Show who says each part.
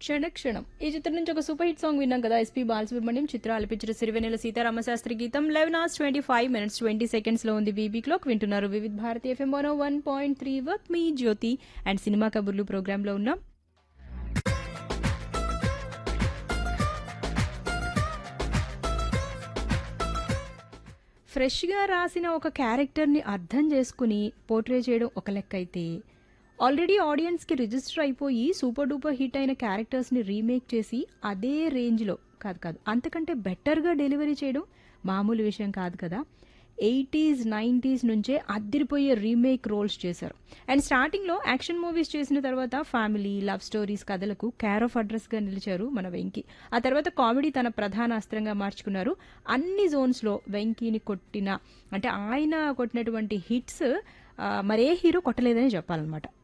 Speaker 1: క్షణ క్షణం ఈ చిత్రం నుంచి ఒక సూపర్ హిట్ సాంగ్ విన్నాం కదా ఎస్పీ బాలసుబ్రహ్మణ్యం చిత్ర ఆలపించిన సిరివెన్నెల సీతారామశాస్త్రి గీతం eleven hours twenty five minutes twenty seconds లో ఉంది బీబీ క్లాక్ వింటున్నారు Vividh Bharati FM one one point three work మీ జ్యోతి అండ్ సినిమా కబుర్లు ప్రోగ్రామ్ లో ఉన్నాం ఫ్రెష్గా రాసిన ఒక క్యారెక్టర్ని అర్థం చేసుకుని పోర్ట్రే చేయడం ఒక లెక్క అయితే ఆల్రెడీ ఆడియన్స్కి రిజిస్టర్ అయిపోయి సూపర్ డూపర్ హిట్ అయిన క్యారెక్టర్స్ని రీమేక్ చేసి అదే రేంజ్లో కాదు కాదు అంతకంటే బెటర్గా డెలివరీ చేయడం మామూలు విషయం కాదు కదా ఎయిటీస్ నైంటీస్ నుంచే అద్దిరిపోయే రీమేక్ రోల్స్ చేశారు అండ్ స్టార్టింగ్లో యాక్షన్ మూవీస్ చేసిన తర్వాత ఫ్యామిలీ లవ్ స్టోరీస్ కథలకు కేర్ ఆఫ్ అడ్రస్గా నిలిచారు మన వెంకీ ఆ తర్వాత కామెడీ తన ప్రధాన అస్త్రంగా మార్చుకున్నారు అన్ని జోన్స్లో వెంకీని కొట్టిన అంటే ఆయన కొట్టినటువంటి హిట్స్ మరే హీరో కొట్టలేదని చెప్పాలన్నమాట